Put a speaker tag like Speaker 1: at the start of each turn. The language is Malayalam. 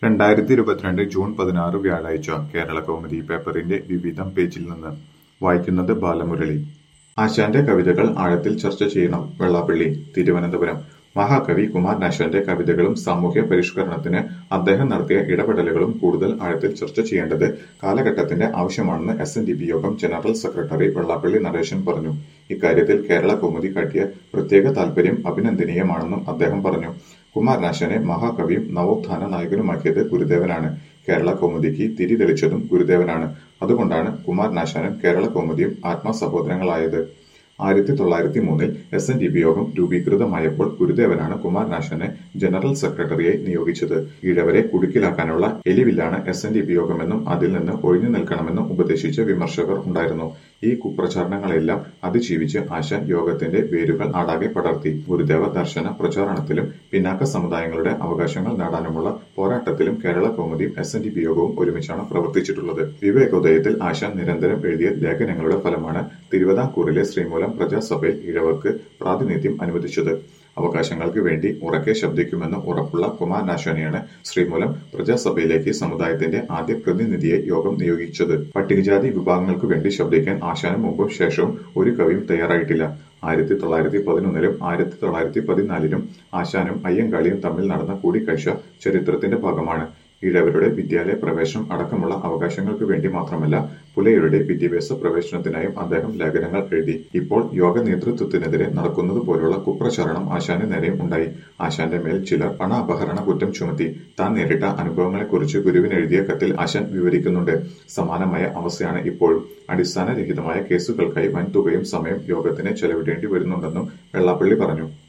Speaker 1: രണ്ടായിരത്തി ഇരുപത്തിരണ്ട് ജൂൺ പതിനാറ് വ്യാഴാഴ്ച കേരളകൗമുദി പേപ്പറിന്റെ വിവിധം പേജിൽ നിന്ന് വായിക്കുന്നത് ബാലമുരളി ആശാന്റെ കവിതകൾ ആഴത്തിൽ ചർച്ച ചെയ്യണം വെള്ളാപ്പള്ളി തിരുവനന്തപുരം മഹാകവി കുമാരനാശാന്റെ കവിതകളും സാമൂഹ്യ പരിഷ്കരണത്തിന് അദ്ദേഹം നടത്തിയ ഇടപെടലുകളും കൂടുതൽ ആഴത്തിൽ ചർച്ച ചെയ്യേണ്ടത് കാലഘട്ടത്തിന്റെ ആവശ്യമാണെന്ന് S N D P Yogam general secretary Vellappally Natesan പറഞ്ഞു ഇക്കാര്യത്തിൽ കേരള കൗമുദി കാട്ടിയ പ്രത്യേക താൽപര്യം അഭിനന്ദനീയമാണെന്നും അദ്ദേഹം പറഞ്ഞു കുമാരനാശാനെ മഹാകവിയും നവോത്ഥാന നായകനുമാക്കിയത് ഗുരുദേവനാണ് കേരള കൗമുദിക്ക് തിരി തെളിച്ചതും ഗുരുദേവനാണ് അതുകൊണ്ടാണ് കുമാരനാശാനും കേരള കൗമുദിയും ആത്മസഹോദരങ്ങളായത് ആയിരത്തി തൊള്ളായിരത്തി മൂന്നിൽ എസ് എൻ ഡി പി യോഗം രൂപീകൃതമായപ്പോൾ ഗുരുദേവനാണ് കുമാരനാശനെ ജനറൽ സെക്രട്ടറിയെ നിയോഗിച്ചത് ഈഴവരെ കുടുക്കിലാക്കാനുള്ള എലിവില്ലാണ് എസ് എൻ ഡി പി യോഗമെന്നും അതിൽ നിന്ന് ഒഴിഞ്ഞു നിൽക്കണമെന്നും ഉപദേശിച്ച വിമർശകർ ഉണ്ടായിരുന്നു ഈ കുപ്രചാരണങ്ങളെല്ലാം അതിജീവിച്ച് ആശാൻ യോഗത്തിന്റെ വേരുകൾ നാടാകെ പടർത്തി ഗുരുദേവ ദർശന പ്രചാരണത്തിലും പിന്നാക്ക സമുദായങ്ങളുടെ അവകാശങ്ങൾ നേടാനുമുള്ള പോരാട്ടത്തിലും കേരള കൗമുദിയും എസ് എൻ ഡി പി യോഗവും ഒരുമിച്ചാണ് പ്രവർത്തിച്ചിട്ടുള്ളത് വിവേകോദയത്തിൽ ആശാൻ നിരന്തരം എഴുതിയ ലേഖനങ്ങളുടെ ഫലമാണ് തിരുവിതാംകൂറിലെ ശ്രീമൂലം പ്രജാസഭയിൽ ഇഴവർക്ക് പ്രാതിനിധ്യം അനുവദിച്ചത് അവകാശങ്ങൾക്ക് വേണ്ടി ഉറക്കെ ശബ്ദിക്കുമെന്ന് ഉറപ്പുള്ള കുമാരനാശാനെയാണ് ശ്രീമൂലം പ്രജാസഭയിലേക്ക് സമുദായത്തിന്റെ ആദ്യ പ്രതിനിധിയെ യോഗം നിയോഗിച്ചത് പട്ടികജാതി വിഭാഗങ്ങൾക്ക് വേണ്ടി ശബ്ദിക്കാൻ ആശാനും മുമ്പും ശേഷവും ഒരു കവിയും തയ്യാറായിട്ടില്ല ആയിരത്തി തൊള്ളായിരത്തി പതിനൊന്നിലും ആയിരത്തി തൊള്ളായിരത്തി പതിനാലിലും ആശാനും അയ്യങ്കാളിയും തമ്മിൽ നടന്ന കൂടിക്കാഴ്ച ചരിത്രത്തിന്റെ ഭാഗമാണ് ഈഴവരുടെ വിദ്യാലയ പ്രവേശനം അടക്കമുള്ള അവകാശങ്ങൾക്ക് വേണ്ടി മാത്രമല്ല പുലയരുടെ വിദ്യാഭ്യാസ പ്രവേശനത്തിനായും അദ്ദേഹം ലേഖനങ്ങൾ എഴുതി ഇപ്പോൾ യോഗ നേതൃത്വത്തിനെതിരെ നടക്കുന്നത് പോലുള്ള കുപ്രചാരണം ആശാന് നേരെയും ഉണ്ടായി ആശാന്റെ മേൽ ചിലർ പണ അപഹരണ കുറ്റം ചുമത്തി താൻ നേരിട്ട അനുഭവങ്ങളെക്കുറിച്ച് ഗുരുവിന് എഴുതിയ കത്തിൽ ആശാൻ വിവരിക്കുന്നുണ്ട് സമാനമായ അവസ്ഥയാണ് ഇപ്പോഴും അടിസ്ഥാനരഹിതമായ കേസുകൾക്കായി വൻതുകയും സമയം യോഗത്തിന് ചെലവിടേണ്ടി വരുന്നുണ്ടെന്നും വെള്ളാപ്പള്ളി പറഞ്ഞു